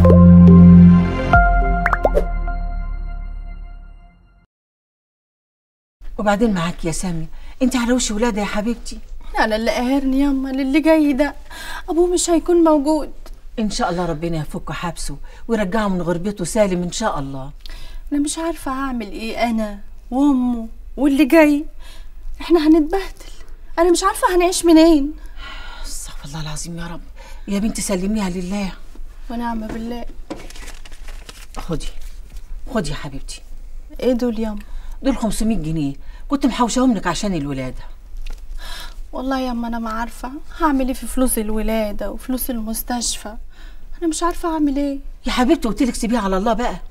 وبعدين معاك يا سامي انت على وش ولادة يا حبيبتي انا اللي قاهرني ياما للي جاي ده ابوه مش هيكون موجود ان شاء الله ربنا يفك حبسه ويرجعه من غربته سالم ان شاء الله انا مش عارفه هعمل ايه انا وامه واللي جاي احنا هنتبهدل انا مش عارفه هنعيش منين استغفر الله العظيم يا رب يا بنتي سلميها لله ونعم بالله خدي خدي يا حبيبتي ايه دول ياما دول 500 جنيه كنت محوشاهم لك عشان الولاده والله ياما انا ما عارفه هعمل ايه في فلوس الولاده وفلوس المستشفى انا مش عارفه اعمل ايه يا حبيبتي قلت لك سيبيها على الله بقى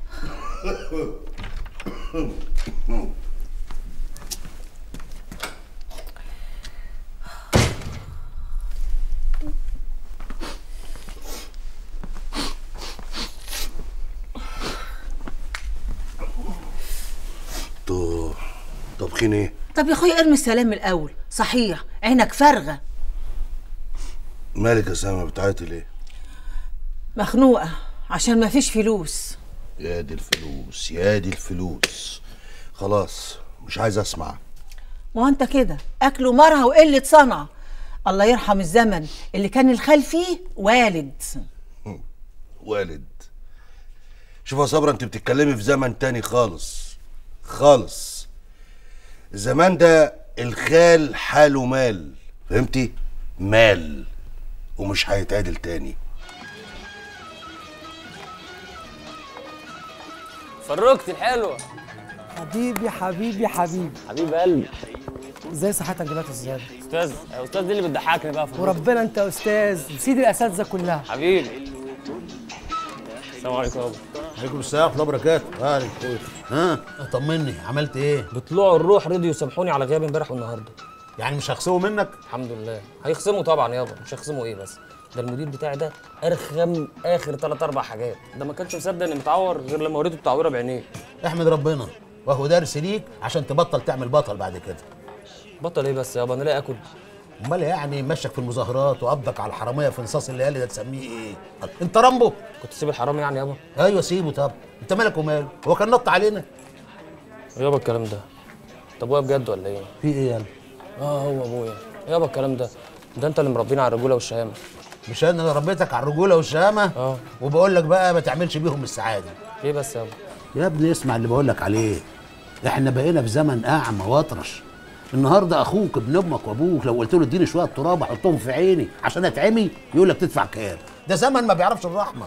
انتوا طابخين ايه؟ طب يا اخويا ارمي السلام من الاول صحيح عينك فارغه مالك يا سامة بتعيطي ليه؟ مخنوقه عشان ما فيش فلوس يا دي الفلوس يا دي الفلوس خلاص مش عايز اسمع ما هو انت كده اكل ومرها وقله صنع الله يرحم الزمن اللي كان الخال فيه والد والد شوف يا صبرا انت بتتكلمي في زمن تاني خالص خالص الزمان ده الخال حاله مال فهمتي مال ومش هيتعدل تاني فرجتي الحلوه حبيبي حبيبي حبيبي حبيب قلبي ازاي صحتك دلوقتي يا استاذ استاذ يا استاذ دي اللي بتضحكني بقى في الرؤية. وربنا انت يا استاذ سيد الاساتذه كلها حبيبي السلام عليكم يابا عليكم السلام ورحمه الله وبركاته اهلا ها طمني عملت ايه بطلوع الروح رضيوا يسامحوني على غيابي امبارح والنهارده يعني مش هخسوه منك الحمد لله هيخصموا طبعا يابا مش هيخصموا ايه بس ده المدير بتاعي ده ارخم اخر ثلاث اربع حاجات ده ما كانش مصدق اني متعور غير لما وريته التعويره بعينيه احمد ربنا وهو درس ليك عشان تبطل تعمل بطل بعد كده بطل ايه بس يابا انا لاقي اكل امال يعني مشك في المظاهرات وقبضك على الحراميه في نصاص الليالي ده تسميه ايه انت رامبو كنت سيب الحرام يعني يابا ايوه سيبه طب انت مالك وماله هو كان نط علينا يابا الكلام ده طب ابويا بجد ولا ايه في ايه يعني اه هو ابويا يابا الكلام ده ده انت اللي مربينا على الرجوله والشهامه مش انا اللي ربيتك على الرجوله والشهامه اه وبقول لك بقى ما تعملش بيهم السعاده ليه بس يابا يا ابني اسمع اللي بقول لك عليه احنا بقينا في زمن اعمى واطرش النهارده اخوك ابن امك وابوك لو قلت له اديني شويه تراب احطهم في عيني عشان اتعمي يقول لك تدفع كام ده زمن ما بيعرفش الرحمه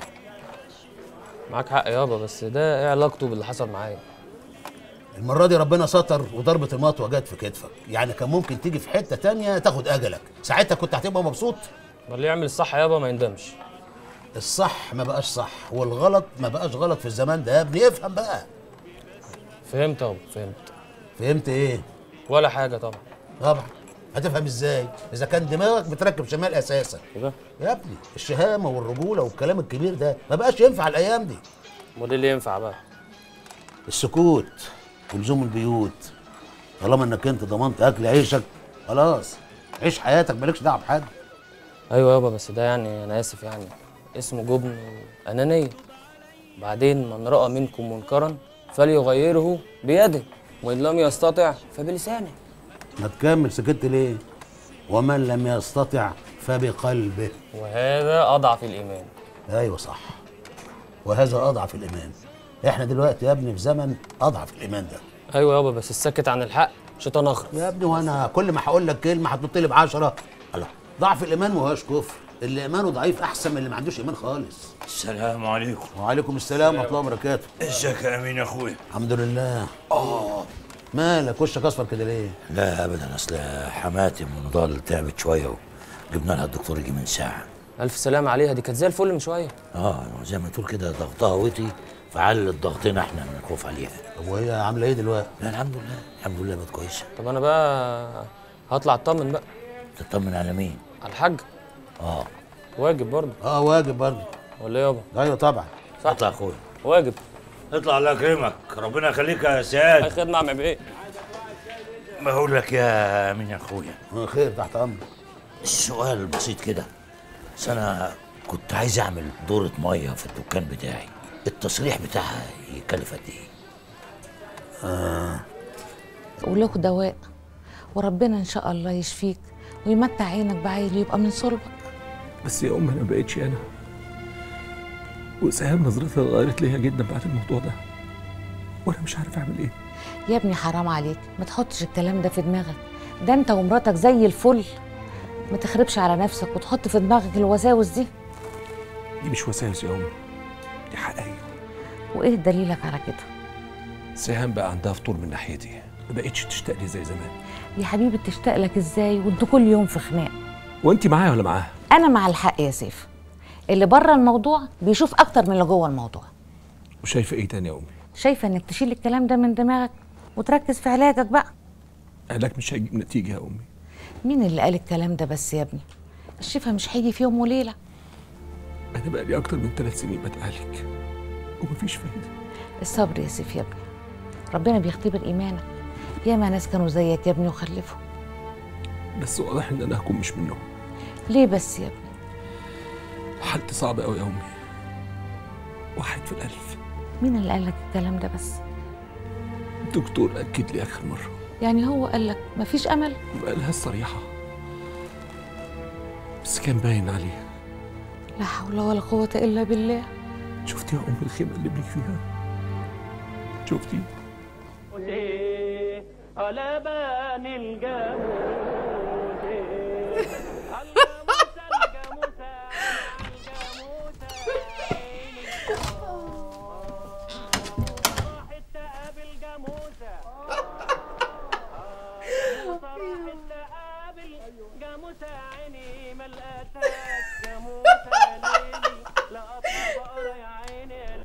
معاك حق يابا بس ده ايه علاقته باللي حصل معايا المره دي ربنا ستر وضربه المطوه جت في كتفك يعني كان ممكن تيجي في حته تانية تاخد اجلك ساعتها كنت هتبقى مبسوط ما اللي يعمل الصح يابا ما يندمش الصح ما بقاش صح والغلط ما بقاش غلط في الزمان ده يا ابني افهم بقى فهمت يابا فهمت فهمت ايه ولا حاجه طبعا طبعا هتفهم ازاي اذا كان دماغك بتركب شمال اساسا كده يا ابني الشهامه والرجوله والكلام الكبير ده ما بقاش ينفع الايام دي امال ايه اللي ينفع بقى السكوت ولزوم البيوت طالما انك انت ضمنت اكل عيشك خلاص عيش حياتك مالكش دعوه بحد ايوه يابا بس ده يعني انا اسف يعني اسمه جبن وانانيه بعدين من راى منكم منكرا فليغيره بيده وان لم يستطع فبلسانه ما تكمل سكت ليه ومن لم يستطع فبقلبه وهذا اضعف الايمان ايوه صح وهذا اضعف الايمان احنا دلوقتي يا ابني في زمن اضعف الايمان ده ايوه يابا بس السكت عن الحق شيطان اخر يا ابني وانا كل ما هقول لك كلمه هتنط لي بعشرة الله ضعف الايمان ما هوش كفر اللي ايمانه ضعيف احسن من اللي ما عندوش ايمان خالص السلام عليكم وعليكم السلام ورحمه الله وبركاته ازيك يا امين يا اخويا الحمد لله اه مالك وشك اصفر كده ليه لا ابدا اصل حماتي من نضال تعبت شويه وجبنا لها الدكتور يجي من ساعه الف سلام عليها دي كانت زي الفل من شويه اه زي ما تقول كده ضغطها وطي فعلت ضغطنا احنا من الخوف عليها طب وهي عامله ايه دلوقتي لا الحمد لله الحمد لله بقت كويسه طب انا بقى هطلع اطمن بقى تطمن على مين على الحاج اه واجب برضه اه واجب برضه ولا إيه يابا ايوه طبعا صح. اطلع يا اخويا واجب اطلع الله يكرمك ربنا يخليك يا سياد اي خدمه عم بايه بقول لك يا امين يا اخويا آه، خير تحت امرك السؤال بسيط كده بس انا كنت عايز اعمل دورة مية في الدكان بتاعي التصريح بتاعها يكلف قد ايه وله دواء وربنا ان شاء الله يشفيك ويمتع عينك بعيل يبقى من صلبك بس يا ام انا ما بقتش انا وسهام نظرتها اتغيرت ليا جدا بعد الموضوع ده وانا مش عارف اعمل ايه يا ابني حرام عليك ما تحطش الكلام ده في دماغك ده انت ومراتك زي الفل ما تخربش على نفسك وتحط في دماغك الوساوس دي دي مش وساوس يا امي دي حقائق وايه دليلك على كده سهام بقى عندها فطور من ناحيتي ما بقتش تشتاق لي زي زمان يا حبيبي تشتاق لك ازاي وانت كل يوم في خناق وانت معايا ولا معاها انا مع الحق يا سيف اللي بره الموضوع بيشوف اكتر من اللي جوه الموضوع وشايفه ايه تاني يا امي شايفه انك تشيل الكلام ده من دماغك وتركز في علاجك بقى علاج مش هيجيب نتيجه يا امي مين اللي قال الكلام ده بس يا ابني الشفا مش هيجي في يوم وليله انا بقى لي اكتر من ثلاث سنين بتعالج ومفيش فايده الصبر يا سيف يا ابني ربنا بيختبر ايمانك ياما ناس كانوا زيك يا ابني وخلفوا بس واضح ان انا هكون مش منهم ليه بس يا ابني حالتي صعبه قوي يا امي واحد في الالف مين اللي قال لك الكلام ده بس الدكتور اكد لي اخر مره يعني هو قال لك مفيش امل وقالها الصريحه بس كان باين عليه لا حول ولا قوه الا بالله شفتي يا ام الخيمه اللي ابنك فيها شفتي على بان الجاموس جاموسة عيني ملقتك جاموسة ليلي لا أطلع بقرة يا عيني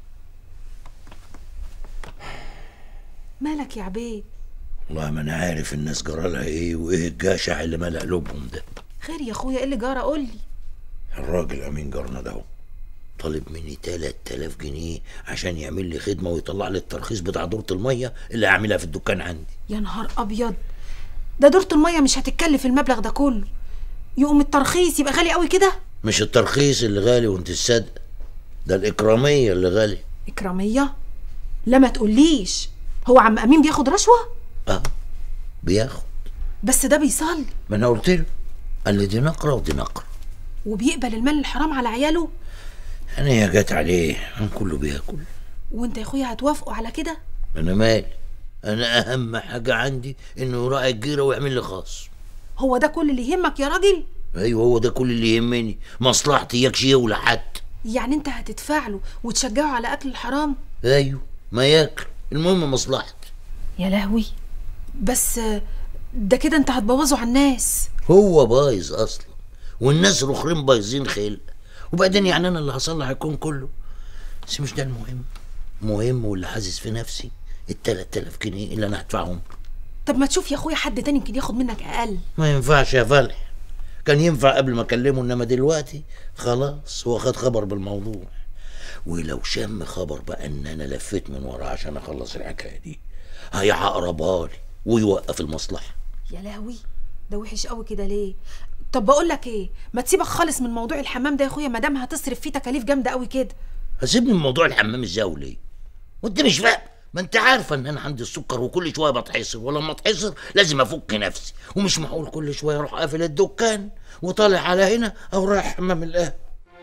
مالك يا عبيد والله ما انا عارف الناس جرالها ايه وايه الجشع اللي ملأ قلوبهم ده خير يا اخويا ايه اللي جرى قول لي الراجل امين جارنا ده هو طالب مني 3000 جنيه عشان يعمل لي خدمه ويطلع لي الترخيص بتاع دورة الميه اللي هعملها في الدكان عندي يا نهار ابيض ده دورة المية مش هتتكلف المبلغ ده كله يقوم الترخيص يبقى غالي قوي كده مش الترخيص اللي غالي وانت تصدق ده الاكراميه اللي غالي إكرامية لا ما تقوليش هو عم أمين بياخد رشوة اه بياخد بس ده بيصلي ما انا قلت له قال لي دي نقره ودي نقره وبيقبل المال الحرام على عياله انا يا جت عليه من كله بياكل وانت يا اخويا هتوافقوا على كده انا مالي انا اهم حاجه عندي انه يراعي الجيره ويعمل لي خاص هو ده كل اللي يهمك يا راجل ايوه هو ده كل اللي يهمني مصلحتي يكشي يولع حد يعني انت هتدفع له وتشجعه على اكل الحرام ايوه ما ياكل المهم مصلحتي يا لهوي بس ده كده انت هتبوظه على الناس هو بايظ اصلا والناس الاخرين بايظين خلق وبعدين يعني انا اللي هصلح الكون كله بس مش ده المهم مهم واللي حاسس في نفسي ال 3000 جنيه اللي انا هدفعهم طب ما تشوف يا اخويا حد تاني يمكن ياخد منك اقل ما ينفعش يا فلح كان ينفع قبل ما اكلمه انما دلوقتي خلاص هو خد خبر بالموضوع ولو شم خبر بقى ان انا لفيت من وراه عشان اخلص الحكايه دي هيعقربها لي ويوقف المصلحه يا لهوي ده وحش قوي كده ليه طب بقول لك ايه ما تسيبك خالص من موضوع الحمام ده يا اخويا ما دام هتصرف فيه تكاليف جامده قوي كده هسيبني من موضوع الحمام ازاي ليه وانت مش فاهم ما انت عارفه ان انا عندي السكر وكل شويه بتحصر ولما اتحصر لازم افك نفسي ومش معقول كل شويه اروح قافل الدكان وطالع على هنا او رايح حمام القهوه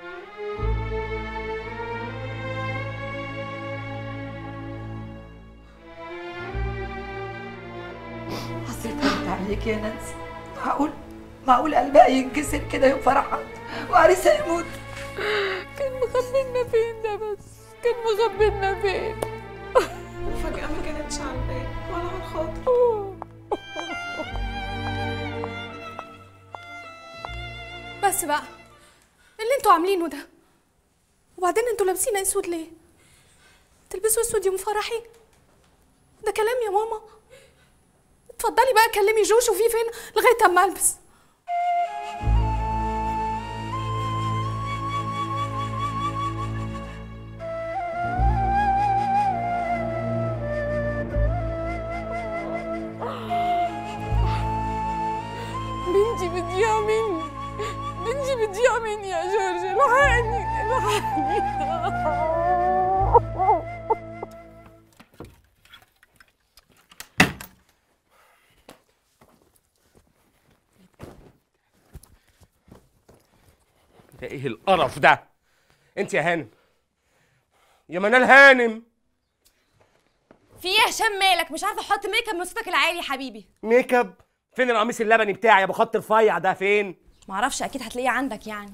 حسيت انت عليك يا نانسي معقول معقول قلبها ينكسر كده يوم فرحها وعريسها يموت كان مخبينا فين ده بس كان مخبينا فين وفجأة ما كانتش على البال ولا على الخاطر بس بقى اللي انتوا عاملينه ده وبعدين انتوا لابسين اسود ليه تلبسوا اسود يوم فرحي ده كلام يا ماما اتفضلي بقى كلمي جو شوفيه فين لغايه اما البس بنتي بتضيع مني بنتي بتضيع مني يا جورج الحقيقة ايه القرف ده انت يا هانم يا منال هانم في ايه يا هشام مالك مش عارفه احط ميك اب من صوتك العالي يا حبيبي ميك اب فين القميص اللبني بتاعي ابو خط رفيع ده فين معرفش اكيد هتلاقيه عندك يعني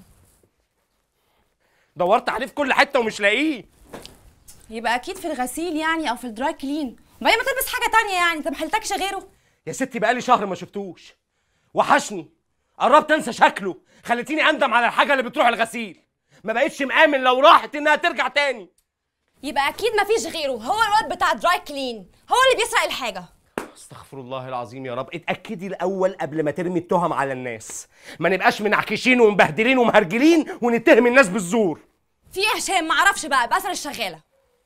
دورت عليه في كل حته ومش لاقيه يبقى اكيد في الغسيل يعني او في الدراي كلين وبعدين ما تلبس حاجه تانية يعني انت محلتكش غيره يا ستي بقالي شهر ما شفتوش وحشني قربت انسى شكله خليتيني اندم على الحاجه اللي بتروح الغسيل ما بقتش مآمن لو راحت انها ترجع تاني يبقى اكيد ما فيش غيره هو الواد بتاع دراي كلين هو اللي بيسرق الحاجه استغفر الله العظيم يا رب اتاكدي الاول قبل ما ترمي التهم على الناس ما نبقاش منعكشين ومبهدلين ومهرجلين ونتهم الناس بالزور في ايه يا هشام معرفش بقى بسر الشغاله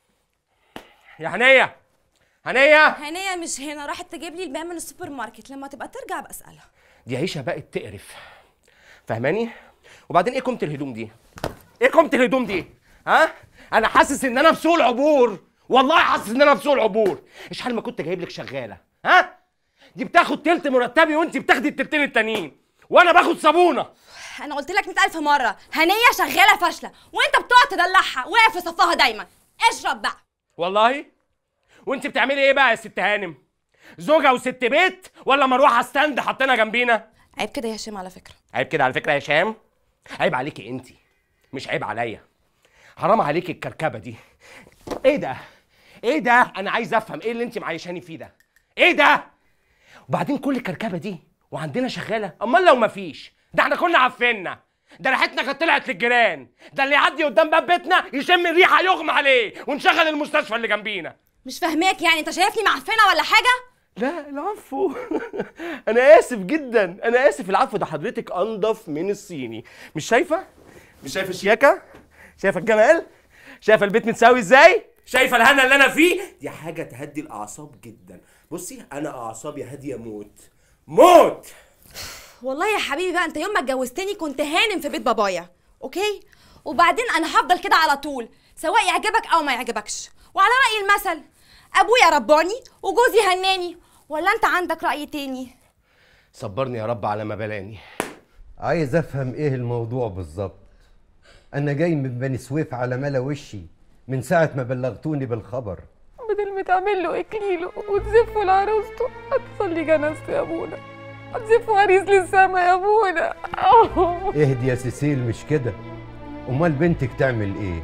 يا هنيه هنيه هنيه مش هنا راحت تجيب لي البان من السوبر ماركت لما تبقى ترجع بسالها دي عيشه بقت تقرف فاهماني وبعدين ايه كومه الهدوم دي ايه كومه الهدوم دي ها انا حاسس ان انا في سوق العبور والله حاسس ان انا في سوق العبور اشحال ما كنت جايب لك شغاله ها دي بتاخد تلت مرتبي وانت بتاخدي التلتين التانيين وانا باخد صابونه انا قلت لك 100000 مره هنيه شغاله فاشله وانت بتقعد تدلعها واقف في صفها دايما اشرب بقى والله وانت بتعملي ايه بقى يا ست هانم زوجه وست بيت ولا مروحه ستاند حاطينها جنبينا عيب كده يا هشام على فكره عيب كده على فكره يا هشام عيب عليكي انت مش عيب عليا حرام عليكي الكركبه دي ايه ده ايه ده انا عايز افهم ايه اللي انت معيشاني فيه ده ايه ده وبعدين كل الكركبه دي وعندنا شغاله امال لو مفيش ده احنا كنا عفنا ده ريحتنا كانت طلعت للجيران ده اللي يعدي قدام باب بيتنا يشم الريحه يغمى عليه ونشغل المستشفى اللي جنبينا مش فاهماك يعني انت شايفني معفنه ولا حاجه لا العفو انا اسف جدا انا اسف العفو ده حضرتك انضف من الصيني مش شايفه مش شايفه الشياكه شايفه الجمال شايفه البيت متساوي ازاي شايفه الهنا اللي انا فيه دي حاجه تهدي الاعصاب جدا بصي انا اعصابي هاديه موت موت والله يا حبيبي بقى انت يوم ما اتجوزتني كنت هانم في بيت بابايا اوكي وبعدين انا هفضل كده على طول سواء يعجبك او ما يعجبكش وعلى راي المثل ابويا رباني وجوزي هناني ولا انت عندك راي تاني صبرني يا رب على ما بلاني عايز افهم ايه الموضوع بالظبط انا جاي من بني سويف على ملا وشي من ساعه ما بلغتوني بالخبر بدل ما تعمل له اكليله وتزفه لعروسته هتصلي جنازته يا ابونا هتزفه عريس للسما يا ابونا اهدي يا سيسيل مش كده امال بنتك تعمل ايه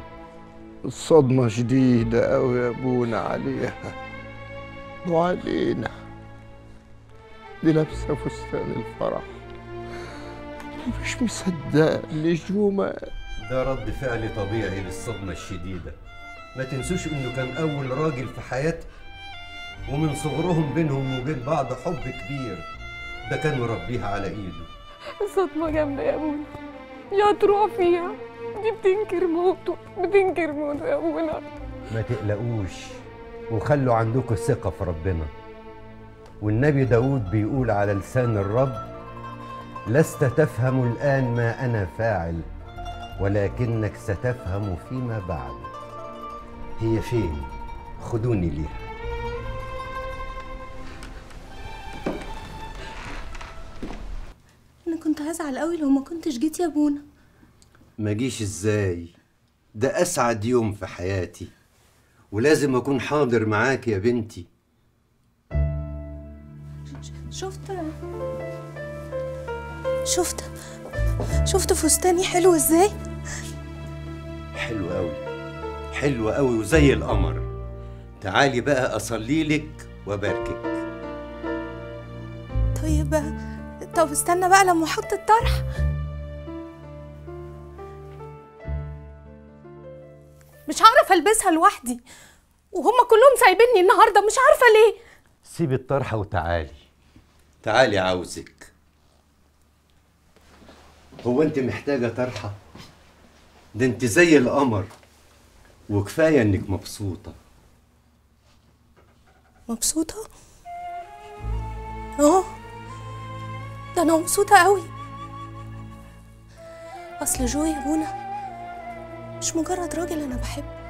الصدمة شديدة أوي يا أبونا عليها وعلينا دي لابسة فستان الفرح مش مصدقة نجومة ده رد فعل طبيعي للصدمة الشديدة ما تنسوش انه كان اول راجل في حياتها ومن صغرهم بينهم وبين بعض حب كبير ده كان مربيها على ايده صدمة جامدة يا ابونا يا تروح فيها دي بتنكر موته بتنكر موته يا ابونا ما تقلقوش وخلوا عندكم ثقة في ربنا والنبي داود بيقول على لسان الرب لست تفهم الآن ما أنا فاعل ولكنك ستفهم فيما بعد هي فين خدوني ليها انا كنت هزعل قوي لو ما كنتش جيت يا ابونا ما جيش ازاي ده أسعد يوم في حياتي ولازم أكون حاضر معاك يا بنتي شفت شفت شفت فستاني حلو ازاي حلو قوي حلو قوي وزي القمر تعالي بقى أصلي لك وأباركك طيب طب استنى بقى لما احط الطرح مش هعرف البسها لوحدي وهم كلهم سايبيني النهارده مش عارفه ليه سيبي الطرحة وتعالي تعالي عاوزك هو انت محتاجة طرحة ده انت زي القمر وكفاية انك مبسوطة مبسوطه اه ده انا مبسوطه قوي اصل جو يا ابونا مش مجرد راجل انا بحبه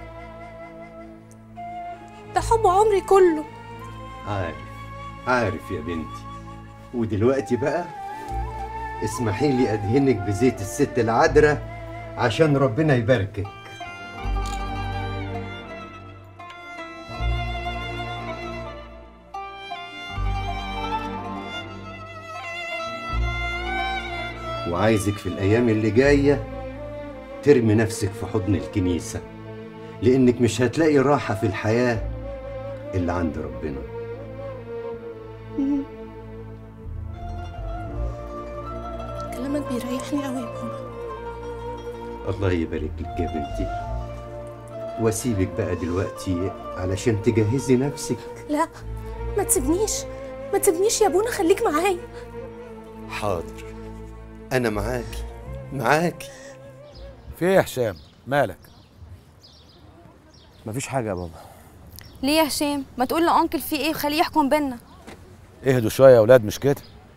ده حب عمري كله عارف عارف يا بنتي ودلوقتي بقى اسمحي لي ادهنك بزيت الست العذراء عشان ربنا يباركك وعايزك في الأيام اللي جاية ترمي نفسك في حضن الكنيسة لأنك مش هتلاقي راحة في الحياة إلا عند ربنا كلامك بيريحني قوي يا بابا الله يبارك لك يا بنتي واسيبك بقى دلوقتي علشان تجهزي نفسك لا ما تسيبنيش ما تسيبنيش يا ابونا خليك معايا حاضر أنا معاكي معاكي في ايه يا هشام مالك مفيش حاجه يا بابا ليه يا هشام ما تقول لانكل في ايه وخليه يحكم بينا اهدوا شويه يا اولاد مش كده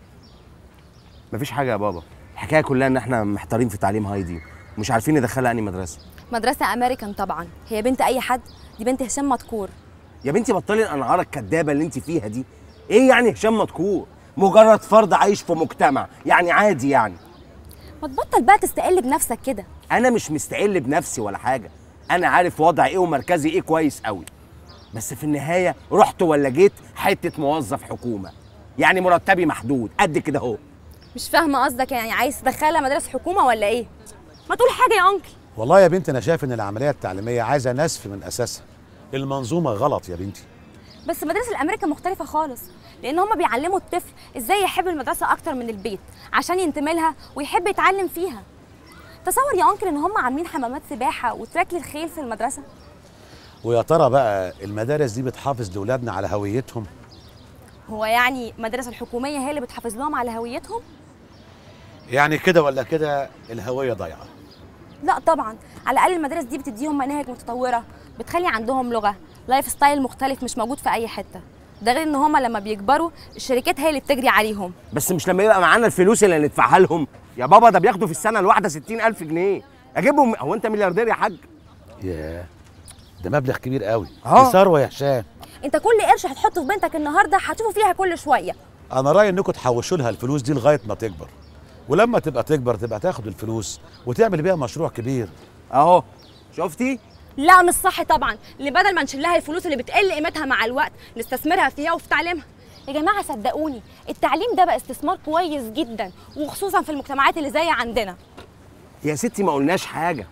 مفيش حاجه يا بابا الحكايه كلها ان احنا محتارين في تعليم هايدي مش عارفين ندخلها انهي مدرسه مدرسه امريكان طبعا هي بنت اي حد دي بنت هشام مذكور يا بنتي بطلي الانعاره الكدابه اللي انت فيها دي ايه يعني هشام مذكور مجرد فرد عايش في مجتمع يعني عادي يعني ما تبطل بقى تستقل بنفسك كده انا مش مستقل بنفسي ولا حاجه انا عارف وضعي ايه ومركزي ايه كويس قوي بس في النهايه رحت ولا جيت حته موظف حكومه يعني مرتبي محدود قد كده اهو مش فاهمه قصدك يعني عايز تدخلها مدرسه حكومه ولا ايه ما تقول حاجه يا انكل والله يا بنتي انا شايف ان العمليه التعليميه عايزه نسف من اساسها المنظومه غلط يا بنتي بس مدارس الامريكا مختلفه خالص لان هم بيعلموا الطفل ازاي يحب المدرسه اكتر من البيت عشان ينتمي لها ويحب يتعلم فيها تصور يا انكل ان هم عاملين حمامات سباحه وتراك للخيل في المدرسه ويا ترى بقى المدارس دي بتحافظ لاولادنا على هويتهم هو يعني المدارس الحكوميه هي اللي بتحافظ لهم على هويتهم يعني كده ولا كده الهويه ضايعه لا طبعا على الاقل المدارس دي بتديهم مناهج متطوره بتخلي عندهم لغه لايف ستايل مختلف مش موجود في اي حته ده غير ان هم لما بيكبروا الشركات هي اللي بتجري عليهم بس مش لما يبقى معانا الفلوس اللي ندفعها لهم يا بابا ده بياخدوا في السنه الواحده 60000 جنيه اجيبهم هو انت ملياردير يا حاج ياه ده مبلغ كبير قوي آه. دي ثروه يا هشام انت كل قرش هتحطه في بنتك النهارده هتشوفه فيها كل شويه انا رايي انكم تحوشوا لها الفلوس دي لغايه ما تكبر ولما تبقى تكبر تبقى تاخد الفلوس وتعمل بيها مشروع كبير اهو شفتي لا مش صح طبعا اللي بدل ما نشيل لها الفلوس اللي بتقل قيمتها مع الوقت نستثمرها فيها وفي تعليمها يا جماعه صدقوني التعليم ده بقى استثمار كويس جدا وخصوصا في المجتمعات اللي زي عندنا يا ستي ما قلناش حاجه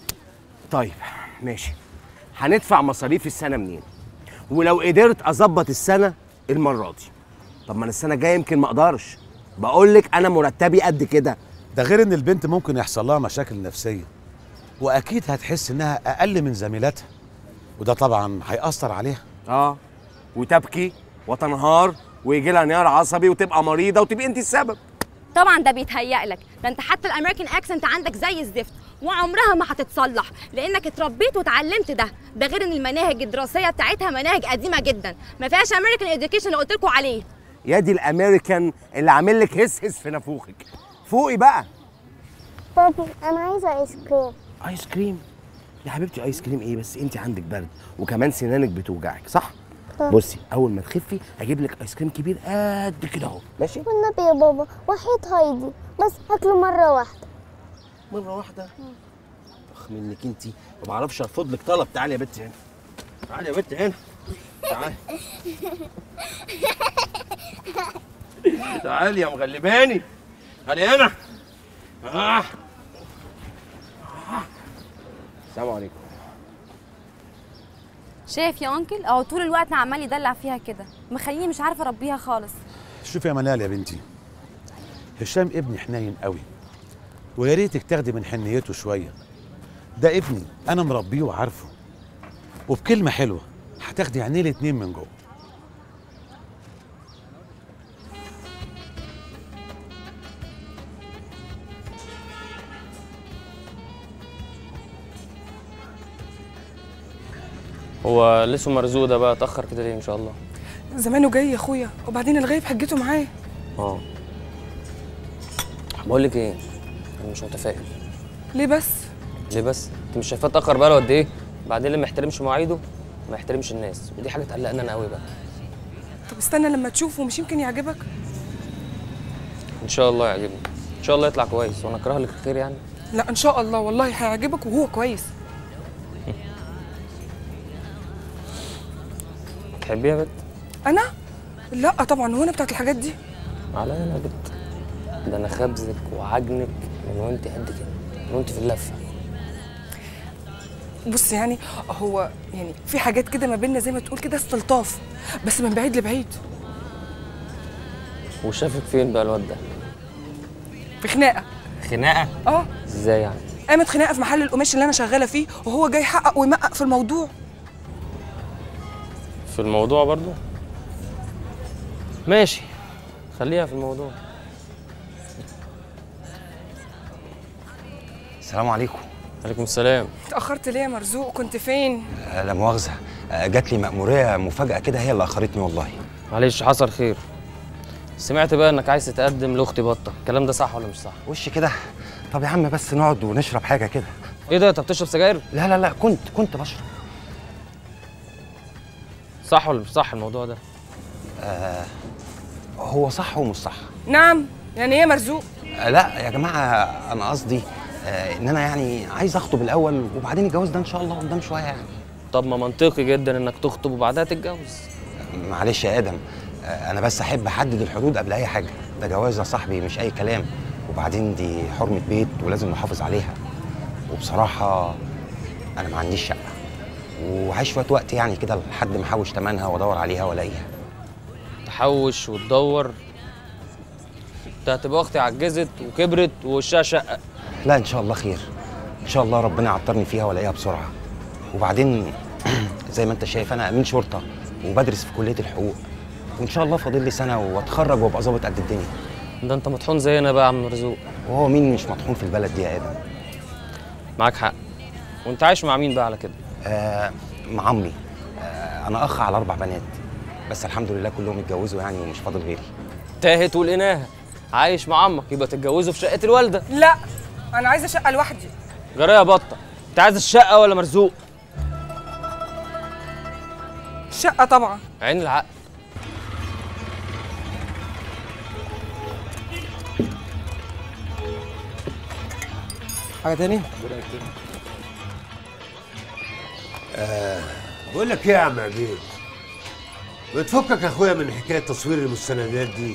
طيب ماشي هندفع مصاريف السنه منين ولو قدرت اظبط السنه المره دي طب ما انا السنه الجايه يمكن ما اقدرش بقول لك انا مرتبي قد كده ده غير ان البنت ممكن يحصل لها مشاكل نفسيه واكيد هتحس انها اقل من زميلاتها وده طبعا هيأثر عليها اه وتبكي وتنهار ويجي لها انهيار عصبي وتبقى مريضه وتبقي انت السبب طبعا ده بيتهيأ لك ده انت حتى الامريكان اكسنت عندك زي الزفت وعمرها ما هتتصلح لانك اتربيت وتعلمت ده ده غير ان المناهج الدراسيه بتاعتها مناهج قديمه جدا ما فيهاش امريكان اديوكيشن اللي قلت لكم عليه يا دي الامريكان اللي عامل لك هس هس في نافوخك فوقي بقى بابي انا عايزه ايس كريم ايس كريم يا حبيبتي ايس كريم ايه بس انت عندك برد وكمان سنانك بتوجعك صح آه. بصي اول ما تخفي اجيب لك ايس كريم كبير قد كده اهو ماشي والنبي يا بابا وحيد هايدي بس هاكله مره واحده مره واحده اخ منك انت ما بعرفش ارفض لك طلب تعالي يا بنت هنا تعالي يا بنت هنا تعالي تعالي يا مغلباني تعالي هنا آه. السلام عليكم شايف يا انكل اهو طول الوقت عمال يدلع فيها كده مخليني مش عارفه اربيها خالص شوفي يا منال يا بنتي هشام ابني حنين قوي ويا ريتك تاخدي من حنيته شويه ده ابني انا مربيه وعارفه وبكلمه حلوه هتاخدي عينيه الاتنين من جوه هو لسه مرزوق ده بقى اتاخر كده ليه ان شاء الله زمانه جاي يا اخويا وبعدين الغايب حجته معاه اه بقول لك ايه انا مش متفائل ليه بس ليه بس انت مش شايفاه اتاخر بقى له قد ايه بعدين اللي ما يحترمش مواعيده ما يحترمش الناس ودي حاجه تقلقني انا قوي بقى طب استنى لما تشوفه مش يمكن يعجبك ان شاء الله يعجبني ان شاء الله يطلع كويس وانا اكره لك الخير يعني لا ان شاء الله والله هيعجبك وهو كويس تحبيها يا بت انا لا طبعا هو انا بتاعت الحاجات دي عليا انا يا بت ده انا خبزك وعجنك من وانت قد كده من وانت في اللفه بص يعني هو يعني في حاجات كده ما بيننا زي ما تقول كده استلطاف بس من بعيد لبعيد وشافك فين بقى الواد ده في خناقه خناقه اه ازاي يعني قامت خناقه في محل القماش اللي انا شغاله فيه وهو جاي يحقق ويمقق في الموضوع في الموضوع برضو ماشي خليها في الموضوع السلام عليكم عليكم السلام اتاخرت ليه يا مرزوق كنت فين آه، لا مؤاخذة آه، جات لي مأمورية مفاجأة كده هي اللي أخرتني والله معلش حصل خير سمعت بقى انك عايز تتقدم لاختي بطه الكلام ده صح ولا مش صح وش كده طب يا عم بس نقعد ونشرب حاجة كده ايه ده انت بتشرب سجاير لا لا لا كنت كنت بشرب صح ولا مش صح الموضوع ده آه هو صح ومش صح نعم يعني ايه يا مرزوق آه لا يا جماعة أنا قصدي آه إن أنا يعني عايز أخطب الأول وبعدين الجواز ده إن شاء الله قدام شوية يعني طب ما منطقي جدا انك تخطب وبعدها تتجوز معلش يا ادم آه، انا بس احب احدد الحدود قبل اي حاجه ده جواز يا صاحبي مش اي كلام وبعدين دي حرمه بيت ولازم نحافظ عليها وبصراحه انا ما عنديش شقه وعايش شويه وقت يعني كده لحد ما احوش تمنها وادور عليها والاقيها تحوش وتدور انت هتبقى اختي عجزت وكبرت ووشها شقه لا ان شاء الله خير ان شاء الله ربنا يعطرني فيها والاقيها بسرعه وبعدين زي ما انت شايف انا امين شرطه وبدرس في كليه الحقوق وان شاء الله فاضل لي سنه واتخرج وابقى ظابط قد الدنيا ده انت مطحون زينا بقى يا عم مرزوق وهو مين مش مطحون في البلد دي يا ادم معاك حق وانت عايش مع مين بقى على كده آه مع عمي آه انا اخ على اربع بنات بس الحمد لله كلهم اتجوزوا يعني ومش فاضل غيري تاهت والإناها عايش مع عمك يبقى تتجوزوا في شقه الوالده لا انا عايزه شقه لوحدي جرى يا بطه انت عايز الشقه ولا مرزوق شقه طبعا عين العقل حاجه تاني آه بقول لك ايه يا عم عبيد بتفكك يا اخويا من حكايه تصوير المستندات دي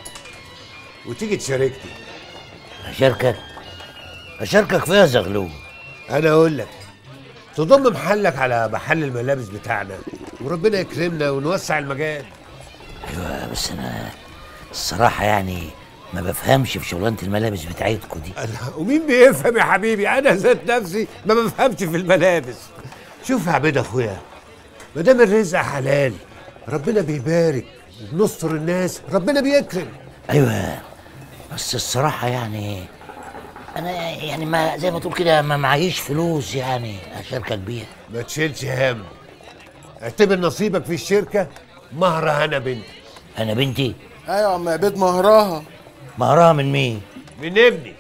وتيجي تشاركني اشاركك اشاركك فيها زغلول انا اقول لك تضم محلك على محل الملابس بتاعنا وربنا يكرمنا ونوسع المجال ايوه بس انا الصراحه يعني ما بفهمش في شغلانه الملابس بتاعتكم دي ومين بيفهم يا حبيبي انا ذات نفسي ما بفهمش في الملابس شوف يا عبيد اخويا ما دام الرزق حلال ربنا بيبارك وبنستر الناس ربنا بيكرم ايوه بس الصراحه يعني انا يعني ما زي ما تقول كده ما معيش فلوس يعني اشاركك بيها ما تشيلش هم اعتبر نصيبك في الشركه مهر انا بنتي انا بنتي ايوه يا عم عبيد مهرها مهرها من مين من ابني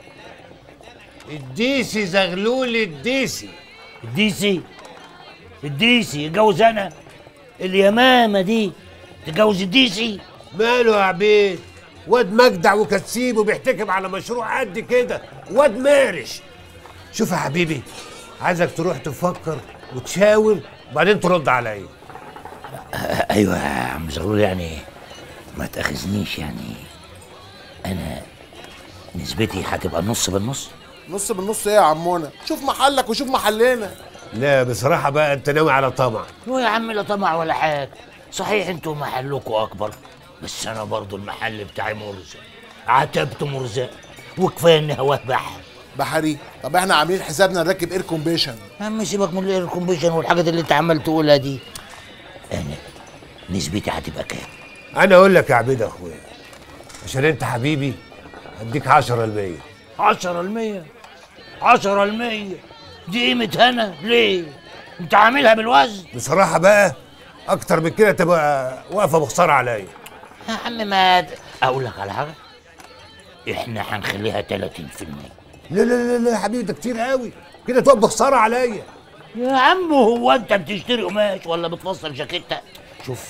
الديسي زغلول الديسي الديسي الديسي يتجوز انا اليمامه دي تتجوز الديسي ماله يا عبيد واد مجدع وكتسيب وبيحتكم على مشروع قد كده واد مارش شوف يا حبيبي عايزك تروح تفكر وتشاور وبعدين ترد عليا ايوه يا عم زغلول يعني ما تاخذنيش يعني انا نسبتي هتبقى نص بالنص نص بالنص ايه يا عمونا شوف محلك وشوف محلنا لا بصراحه بقى انت ناوي على طمع هو يا عم لا طمع ولا حاجه صحيح انتوا محلكوا اكبر بس انا برضو المحل بتاعي مرزق عتبت مرزق وكفايه ان هواه بحر بحري طب احنا عاملين حسابنا نركب اير كومبيشن يا عم سيبك من الاير كومبيشن والحاجات اللي انت عمال تقولها دي انا نسبتي هتبقى كام انا اقول لك يا عبيد اخويا عشان انت حبيبي هديك 10 المية 10 المية 10 المية دي قيمة هنا ليه؟ انت عاملها بالوزن بصراحه بقى اكتر من كده تبقى واقفه بخساره عليا يا عم ما اقول لك على حاجة احنا هنخليها 30% لا لا لا لا يا حبيبي ده كتير قوي كده تبقى بخساره عليا يا عم هو انت بتشتري قماش ولا بتفصل جاكيتة شوف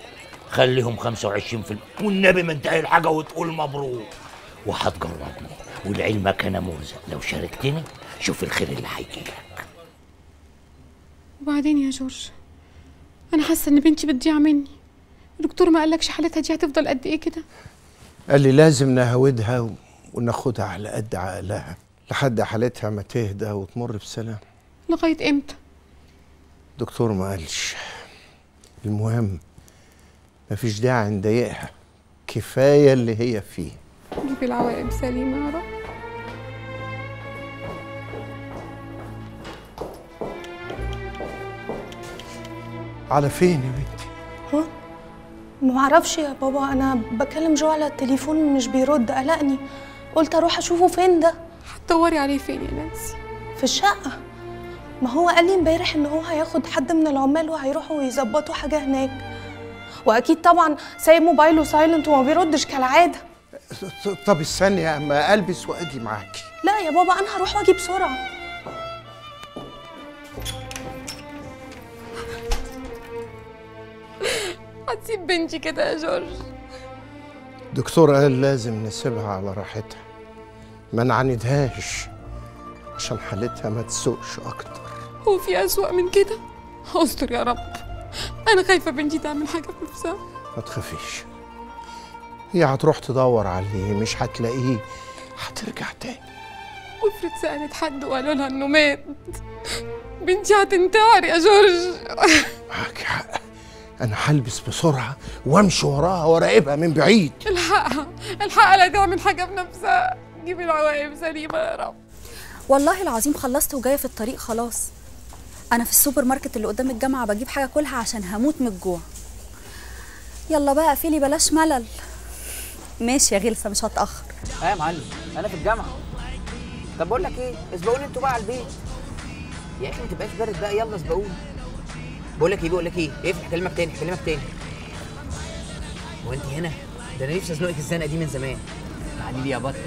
خليهم 25% والنبي ما انتهي الحاجة وتقول مبروك وهتجربني ولعلمك انا مرزق لو شاركتني شوف الخير اللي هيجيلك وبعدين يا جورج انا حاسه ان بنتي بتضيع مني الدكتور ما قالكش حالتها دي هتفضل قد ايه كده قال لي لازم نهودها و- وناخدها على قد عقلها لحد حالتها ما تهدى وتمر بسلام لغايه امتى دكتور ما قالش المهم مفيش داعي نضايقها كفايه اللي هي فيه جيبي العواقب سليمه يا رب على فين يا بنتي ها ما اعرفش يا بابا انا بكلم جو على التليفون مش بيرد قلقني قلت اروح اشوفه فين ده هتدوري عليه فين يا نانسي في الشقه ما هو قال لي امبارح ان هو هياخد حد من العمال وهيروحوا يظبطوا حاجه هناك واكيد طبعا سايب موبايله سايلنت وما بيردش كالعاده طب استني اما البس واجي معاكي لا يا بابا انا هروح واجي بسرعه هتسيب بنتي كده يا جورج دكتور قال لازم نسيبها على راحتها ما نعاندهاش عشان حالتها ما تسوقش اكتر هو في أسوأ من كده استر يا رب انا خايفه بنتي تعمل حاجه في نفسها ما تخافيش هي هتروح تدور عليه مش هتلاقيه هترجع تاني وافرض سالت حد وقالوا لها انه مات بنتي هتنتحر يا جورج معاك حق انا هلبس بسرعه وامشي وراها وراقبها من بعيد الحقها الحقها لا تعمل حاجه في نفسها جيبي العواقب سليمه يا رب والله العظيم خلصت وجايه في الطريق خلاص انا في السوبر ماركت اللي قدام الجامعه بجيب حاجه كلها عشان هموت من الجوع يلا بقى قفلي بلاش ملل ماشي يا غلسه مش هتاخر اه يا معلم انا في الجامعه طب بقول لك ايه اسبقوني انتوا بقى على البيت يا اخي ما تبقاش بارد بقى يلا اسبقوني بقول لك ايه بقول لك ايه افتح هكلمك تاني هكلمك تاني هو انت هنا ده انا نفسي ازنقك الزنقه دي من زمان تعالي لي يا بطه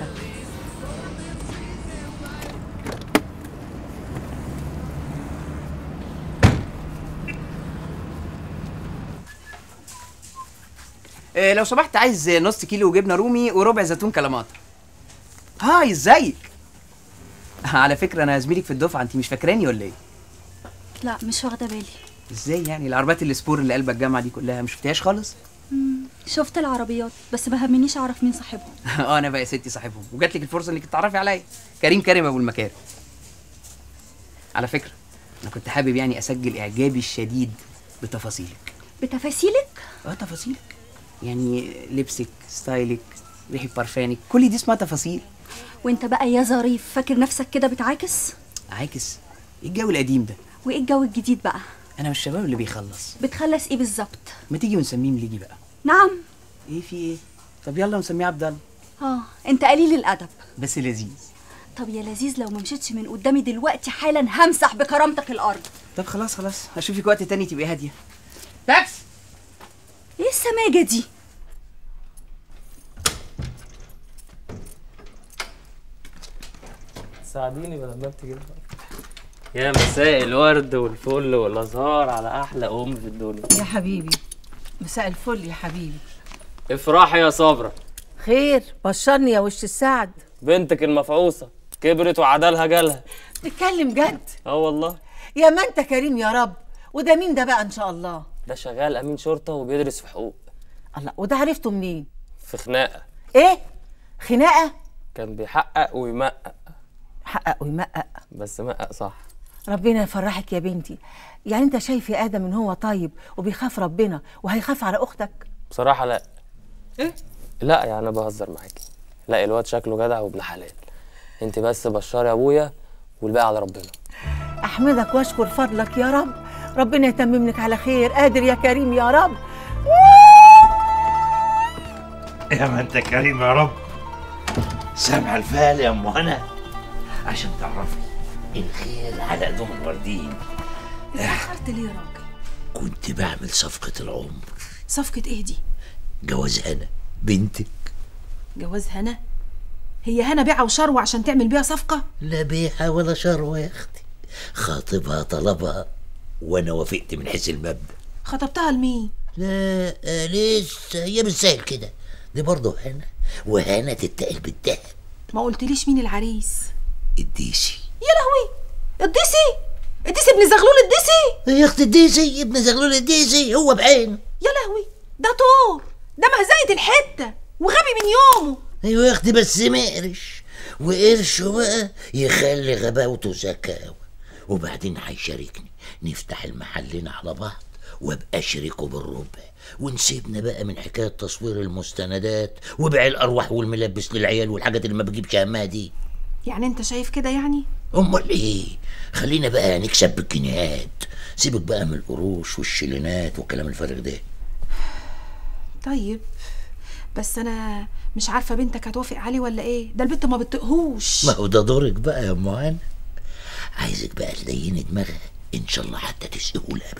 إيه لو سمحت عايز نص كيلو جبنه رومي وربع زيتون كلاماتا هاي ازيك على فكره انا زميلك في الدفعه انت مش فاكراني ولا ايه لا مش واخده بالي ازاي يعني العربيات السبور اللي قلب الجامعه دي كلها مش شفتهاش خالص مم، شفت العربيات بس ما همنيش اعرف مين صاحبهم اه انا بقى يا ستي صاحبهم وجات لك الفرصه انك تتعرفي عليا كريم كريم ابو المكارم على فكره انا كنت حابب يعني اسجل اعجابي الشديد بتفاصيلك بتفاصيلك اه تفاصيلك يعني لبسك ستايلك ريحه بارفانك كل دي اسمها تفاصيل وانت بقى يا ظريف فاكر نفسك كده بتعاكس عاكس ايه الجو القديم ده وايه الجو الجديد بقى انا مش الشباب اللي بيخلص بتخلص ايه بالظبط ما تيجي ونسميه مليجي بقى نعم ايه في ايه طب يلا نسميه عبد الله اه انت قليل الادب بس لذيذ طب يا لذيذ لو ما مشيتش من قدامي دلوقتي حالا همسح بكرامتك الارض طب خلاص خلاص هشوفك وقت تاني تبقي هاديه تاكس ايه السماجه دي ساعديني بلما انت كده يا مساء الورد والفل والازهار على احلى ام في الدنيا يا حبيبي مساء الفل يا حبيبي افرحي يا صبرا خير بشرني يا وش السعد بنتك المفعوصه كبرت وعدالها جالها تتكلم جد اه والله يا ما انت كريم يا رب وده مين ده بقى ان شاء الله ده شغال امين شرطه وبيدرس في حقوق الله وده عرفته منين في خناقه ايه خناقه كان بيحقق ويمقق حقق ويمقق بس مقق صح ربنا يفرحك يا بنتي يعني انت شايف يا ادم ان هو طيب وبيخاف ربنا وهيخاف على اختك بصراحه لا ايه لا يعني انا بهزر معاكي لا الواد شكله جدع وابن حلال انت بس بشري ابويا والباقي على ربنا احمدك واشكر فضلك يا رب ربنا يتمم لك على خير قادر يا كريم يا رب يا ما انت كريم يا رب سامع الفال يا ام هنا عشان تعرفي الخير على قدوم الوردين اتأخرت ليه يا راجل كنت بعمل صفقة العمر صفقة ايه دي جواز هنا بنتك جواز هنا هي هنا بيعة وشروة عشان تعمل بيها صفقة لا بيعة ولا شروة يا اختي خاطبها طلبها وانا وافقت من حيث المبدأ خطبتها لمين لا آه، لسه هي مش سهل كده دي برضه هنا وهنا تتقل بالدهب ما قلتليش مين العريس الديسي يا لهوي الديسي الديسي ابن زغلول الديسي يا اختي الديسي ابن زغلول الديسي هو بعينه يا لهوي ده طور ده مهزقة الحتة وغبي من يومه ايوه يا اختي بس مقرش وقرشه بقى يخلي غباوته زكاوة وبعدين هيشاركني نفتح المحلين على بعض وابقى شريكه بالربع ونسيبنا بقى من حكاية تصوير المستندات وبيع الأرواح والملبس للعيال والحاجات اللي ما بجيبش همها دي يعني انت شايف كده يعني أمال إيه؟ خلينا بقى نكسب بالجنيهات سيبك بقى من القروش والشلينات والكلام الفارغ ده طيب بس انا مش عارفه بنتك هتوافق عليه ولا ايه ده البنت ما بتطقهوش ما هو ده دورك بقى يا ام هانة عايزك بقى تليني دماغها ان شاء الله حتى تسقيه لها